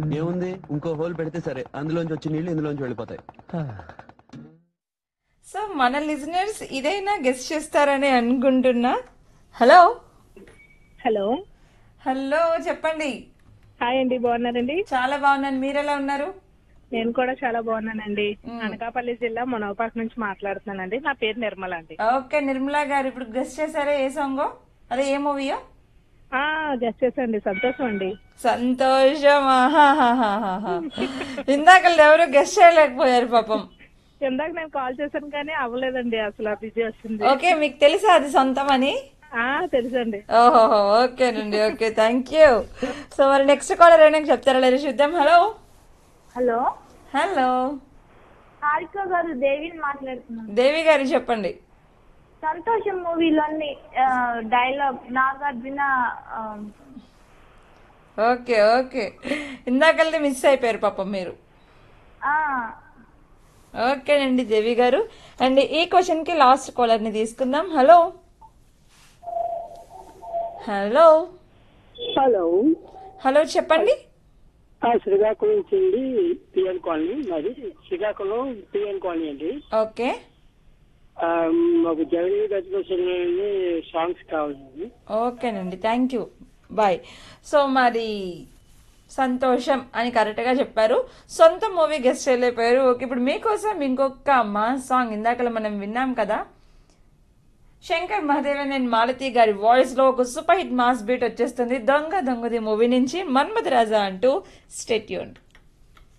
ఏముంది ఇంకో హోల్ పెడితే సరే అందులోంచి వచ్చి నీళ్లు ఇందులోంచి వెళ్ళిపోతాయి సో మన లిజనర్స్ ఇదైనా గెస్ట్ చేస్తారని అనుకుంటున్నా హలో హలో హలో చెప్పండి హాయ్ అండి బాగున్నారండి చాలా బాగున్నాను మీరు ఎలా ఉన్నారు నేను కూడా చాలా బాగున్నానండి అనకాపల్లి జిల్లా మునవపాక నుంచి మాట్లాడుతున్నానండి నా పేరు నిర్మల అండి ఓకే నిర్మలా గారు ఇప్పుడు గెస్ట్ చేశారా ఏ సాంగ్ అదే ఏ మూవీయో ఆ గెస్ట్ చేసండి సంతోషం అండి సంతోషం ఆహాహాహాహా. ఇందాక ఎవరు గెస్ట్ చేయలేకపోయారు పాపం ఇందాక నేను కాల్ చేశాను కానీ అవ్వలేదండి అసలు బిజీ వచ్చింది ఓకే మీకు తెలుసా అది సొంతం అని ఆ తెలుసండి ఓహో ఓకేనండి ఓకే థ్యాంక్ యూ సో మరి నెక్స్ట్ కాలర్ అయినా చెప్తారా లేదా చూద్దాం హలో హలో హలో హారిక గారు దేవిని మాట్లాడుతున్నాను దేవి గారు చెప్పండి సంతోషం మూవీలోని డైలాగ్ నాగార్జున ఆ, ఓకే ఓకే ఇందాకల్ని మిస్ అయిపోయారు పాపం మీరు ఆ, ఓకేనండి దేవి గారు అండ్ ఈ క్వశ్చన్కి లాస్ట్ కాలర్ని తీసుకుందాం హలో హలో హలో హలో చెప్పండి ఆ శ్రీకాకుళం నుంచి అండి పిఎన్ కాలనీ మాది శ్రీకాకుళం పిఎన్ కాలనీ అండి ఓకే ఆ, మాకు జగన్ గజపతి సాంగ్స్ కావాలండి ఓకేనండి థ్యాంక్ యూ బాయ్ సో మరి సంతోషం అని కరెక్ట్గా చెప్పారు సొంత మూవీ గెస్ట్ వెళ్ళిపోయారు ఓకే ఇప్పుడు మీకోసం ఇంకొక మా సాంగ్ ఇందాక మనం విన్నాం కదా శంకర్ మహాదేవన్ అండ్ మాలతి గారి వాయిస్ లో ఒక సూపర్ హిట్ మాస్ బీట్ వచ్చేస్తుంది దొంగ దొంగది మూవీ నుంచి మన్మథ్ రాజా అంటూ స్టేట్యూన్